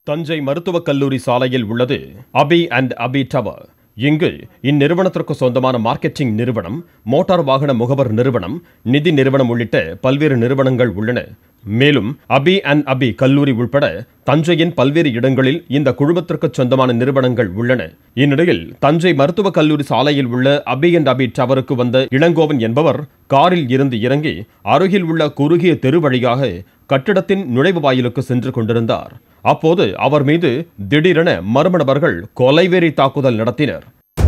தஞ்சை மருத்துவக் கல்லூரி சாலையில் உள்ளது அபி அண்ட் அபி டவர் இங்கு இந்நிறுவனத்திற்கு சொந்தமான மார்க்கெட்டிங் நிறுவனம் மோட்டார் வாகன முகவர் நிறுவனம் நிதி நிறுவனம் உள்ளிட்ட பல்வேறு நிறுவனங்கள் உள்ளன மேலும் அபி அண்ட் அபி கல்லூரி உட்பட தஞ்சையின் பல்வேறு இடங்களில் இந்த குழுமத்திற்கு சொந்தமான நிறுவனங்கள் உள்ளன இந்நிலையில் தஞ்சை மருத்துவக் கல்லூரி சாலையில் உள்ள அபி அண்ட் அபி டவருக்கு வந்த இளங்கோவன் என்பவர் காரில் இருந்து இறங்கி அருகில் உள்ள குறுகிய தெரு வழியாக கட்டிடத்தின் நுழைவு வாயிலுக்கு சென்று கொண்டிருந்தார் அப்போது அவர் மீது திடீரென மர்ம நபர்கள் கொலைவெறி தாக்குதல் நடத்தினர்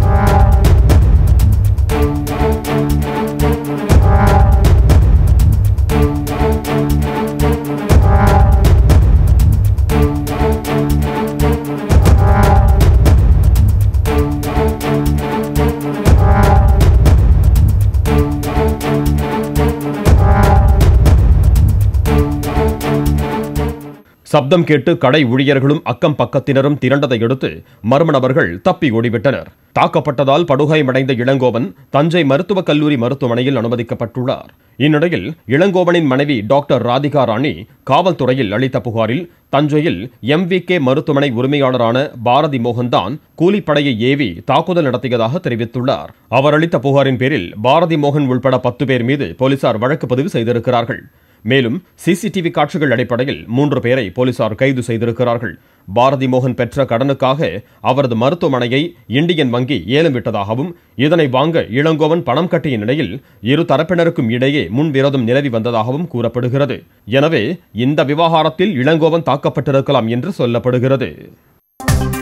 சப்தம் கேட்டு கடை ஊழியர்களும் அக்கம் பக்கத்தினரும் திரண்டதை அடுத்து மர்ம நபர்கள் தப்பி ஓடிவிட்டனர் தாக்கப்பட்டதால் படுகாயமடைந்த இளங்கோவன் தஞ்சை மருத்துவக் கல்லூரி மருத்துவமனையில் அனுமதிக்கப்பட்டுள்ளார் இந்நிலையில் இளங்கோவனின் மனைவி டாக்டர் ராதிகா ராணி காவல்துறையில் அளித்த புகாரில் தஞ்சையில் எம்விகே மருத்துவமனை உரிமையாளரான பாரதி மோகன்தான் கூலிப்படையை ஏவி தாக்குதல் நடத்தியதாக தெரிவித்துள்ளார் அவர் அளித்த புகாரின் பேரில் பாரதி மோகன் உள்பட பத்து பேர் மீது போலீசார் வழக்கு பதிவு செய்திருக்கிறார்கள் மேலும் சிசிடிவி காட்சிகள் அடிப்படையில் மூன்று பேரை போலீசார் கைது செய்திருக்கிறார்கள் பாரதி மோகன் பெற்ற கடனுக்காக அவரது மருத்துவமனையை இந்தியன் வங்கி ஏலம் விட்டதாகவும் இதனை வாங்க இளங்கோவன் பணம் கட்டிய நிலையில் இரு தரப்பினருக்கும் இடையே முன்விரோதம் நிலவி வந்ததாகவும் கூறப்படுகிறது எனவே இந்த விவகாரத்தில் இளங்கோவன் தாக்கப்பட்டிருக்கலாம் என்று சொல்லப்படுகிறது